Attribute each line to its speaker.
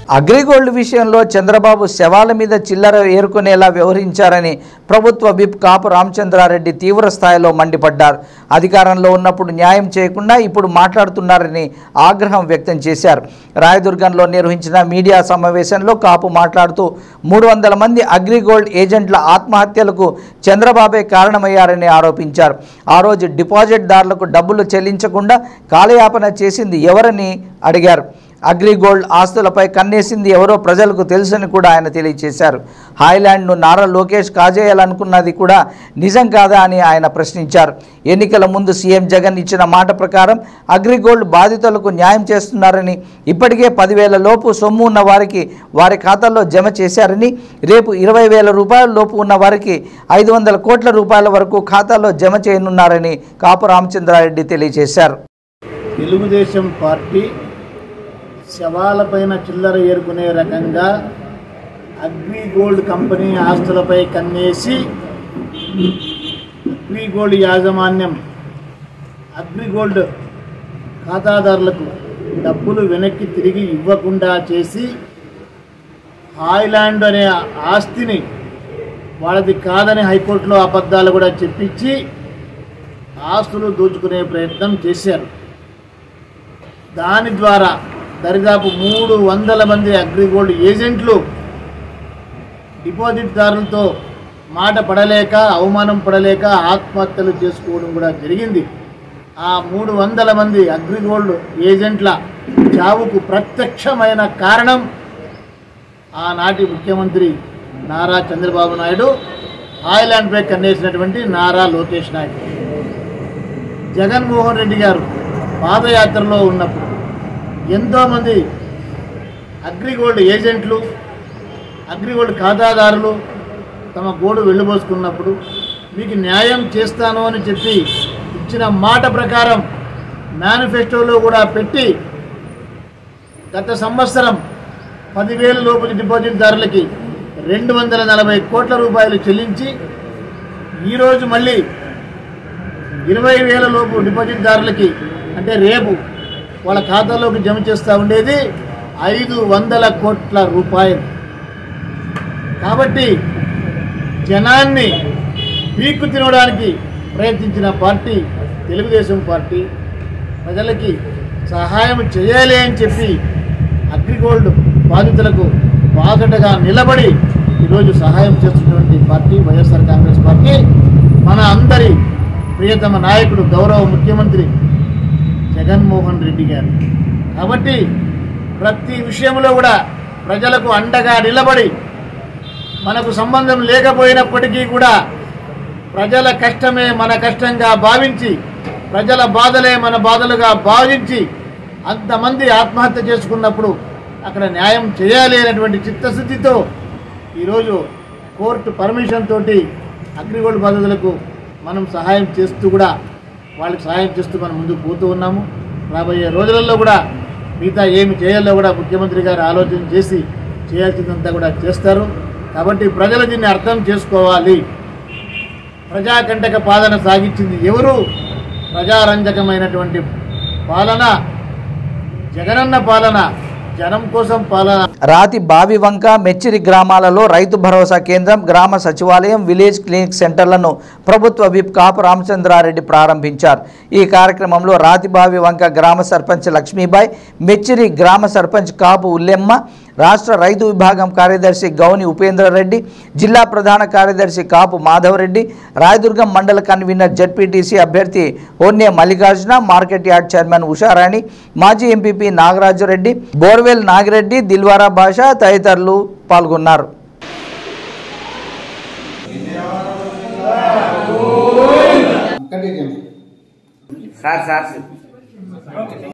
Speaker 1: అగ్రిగోల్డ్ విషయంలో చంద్రబాబు శవాల మీద చిల్లర ఏరుకునేలా వ్యవహరించారని ప్రభుత్వ విప్ కాపు రామచంద్రారెడ్డి తీవ్ర స్థాయిలో మండిపడ్డారు అధికారంలో ఉన్నప్పుడు న్యాయం చేయకుండా ఇప్పుడు మాట్లాడుతున్నారని ఆగ్రహం వ్యక్తం చేశారు రాయదుర్గంలో నిర్వహించిన మీడియా సమావేశంలో కాపు మాట్లాడుతూ మూడు వందల మంది అగ్రిగోల్డ్ ఏజెంట్ల ఆత్మహత్యలకు చంద్రబాబే కారణమయ్యారని ఆరోపించారు ఆ రోజు డిపాజిట్దారులకు డబ్బులు చెల్లించకుండా కాలయాపన చేసింది ఎవరని అడిగారు అగ్రిగోల్డ్ ఆస్తులపై కన్నేసింది ఎవరో ప్రజలకు తెలుసని కూడా ఆయన తెలియజేశారు హాయ్లాండ్ను నారా లోకేష్ కాజేయాలనుకున్నది కూడా నిజం కాదా అని ఆయన ప్రశ్నించారు ఎన్నికల ముందు సీఎం జగన్ ఇచ్చిన మాట ప్రకారం అగ్రిగోల్డ్ బాధితులకు న్యాయం చేస్తున్నారని ఇప్పటికే పదివేల లోపు సొమ్ము ఉన్న వారికి వారి ఖాతాల్లో జమ చేశారని రేపు ఇరవై వేల రూపాయల లోపు ఉన్న వారికి ఐదు వందల కోట్ల రూపాయల వరకు ఖాతాలో జమ చేయనున్నారని కాపు రామచంద్రారెడ్డి తెలియజేశారు
Speaker 2: తెలుగుదేశం పార్టీ శవాలపైన చిల్లర ఏరుకునే రకంగా అగ్రిగోల్డ్ కంపెనీ ఆస్తులపై కన్నేసి అగ్రిగోల్డ్ యాజమాన్యం అగ్రిగోల్డ్ ఖాతాదారులకు డబ్బులు వెనక్కి తిరిగి ఇవ్వకుండా చేసి హాయ్లాండ్ అనే ఆస్తిని వాళ్ళది కాదని హైకోర్టులో అబద్ధాలు కూడా చెప్పించి ఆస్తులు దోచుకునే ప్రయత్నం చేశారు దాని ద్వారా దరిదాపు మూడు వందల మంది అగ్రిగోల్డ్ ఏజెంట్లు డిపాజిట్దారులతో మాట పడలేక అవమానం పడలేక ఆత్మహత్యలు చేసుకోవడం కూడా జరిగింది ఆ మూడు వందల మంది అగ్రిగోల్డ్ ఏజెంట్ల చావుకు ప్రత్యక్షమైన కారణం ఆనాటి ముఖ్యమంత్రి నారా చంద్రబాబు నాయుడు హాయ్లాండ్పై కన్నేసినటువంటి నారా లోకేష్ నాయుడు జగన్మోహన్ రెడ్డి గారు పాదయాత్రలో ఉన్నప్పుడు ఎంతోమంది అగ్రిగోల్డ్ ఏజెంట్లు అగ్రిగోల్డ్ ఖాతాదారులు తమ గోడు వెళ్ళబోసుకున్నప్పుడు మీకు న్యాయం చేస్తాను అని చెప్పి ఇచ్చిన మాట ప్రకారం మేనిఫెస్టోలో కూడా పెట్టి గత సంవత్సరం పదివేల లోపు డిపాజిట్దారులకి రెండు వందల నలభై కోట్ల రూపాయలు చెల్లించి ఈరోజు మళ్ళీ ఇరవై వేల లోపు డిపాజిట్దారులకి అంటే రేపు వాళ్ళ ఖాతాలోకి జమ చేస్తూ ఉండేది ఐదు వందల కోట్ల రూపాయలు కాబట్టి జనాన్ని పీక్కు తినడానికి ప్రయత్నించిన పార్టీ తెలుగుదేశం పార్టీ ప్రజలకి సహాయం చేయాలి అని చెప్పి అగ్రిగోల్డ్ బాధితులకు బాధటగా నిలబడి ఈరోజు సహాయం చేస్తున్నటువంటి పార్టీ వైఎస్ఆర్ కాంగ్రెస్ పార్టీ మన అందరి ప్రియతమ నాయకుడు గౌరవ ముఖ్యమంత్రి జగన్మోహన్ రెడ్డి గారు కాబట్టి ప్రతి విషయంలో కూడా ప్రజలకు అండగా నిలబడి మనకు సంబంధం లేకపోయినప్పటికీ కూడా ప్రజల కష్టమే మన కష్టంగా భావించి ప్రజల బాధలే మన బాధలుగా భావించి అంతమంది ఆత్మహత్య చేసుకున్నప్పుడు అక్కడ న్యాయం చేయాలి అనేటువంటి చిత్తశుద్ధితో ఈరోజు కోర్టు పర్మిషన్ తోటి అగ్రిగోల్డ్ బాధితులకు మనం సహాయం చేస్తూ కూడా వాళ్ళకి సహాయం చేస్తూ మనం ముందుకు పోతూ ఉన్నాము రాబోయే రోజులలో కూడా మిగతా ఏమి చేయాలో కూడా ముఖ్యమంత్రి గారు ఆలోచన చేసి చేయాల్సిందంతా కూడా చేస్తారు కాబట్టి ప్రజలు దీన్ని అర్థం చేసుకోవాలి ప్రజాకంటక పాలన సాగించింది ఎవరు ప్రజారంజకమైనటువంటి పాలన జగనన్న పాలన జనం కోసం పాలన
Speaker 1: రాతి బావి వంక మెచ్చిరి గ్రామాలలో రైతు భరోసా కేంద్రం గ్రామ సచివాలయం విలేజ్ క్లినిక్ సెంటర్లను ప్రభుత్వ విప్ కాపు రామచంద్రారెడ్డి ప్రారంభించారు ఈ కార్యక్రమంలో రాతి బావి వంక గ్రామ సర్పంచ్ లక్ష్మీబాయి మెచ్చిరి గ్రామ సర్పంచ్ కాపు ఉల్లెమ్మ రాష్ట్ర రైతు విభాగం కార్యదర్శి గౌని ఉపేంద్రరెడ్డి జిల్లా ప్రధాన కార్యదర్శి కాపు మాధవరెడ్డి రాయదుర్గం మండల కన్వీనర్ జడ్పీటీసీ అభ్యర్థి ఓన్నే Mallikarjuna market yard chairman Usharani మాజీ ఎంపీపీ నాగరాజురెడ్డి బోర్వెల్ నాగిరెడ్డి దిల్వారా భాష తదితరులు పాల్గొన్నారు
Speaker 3: సార్ సార్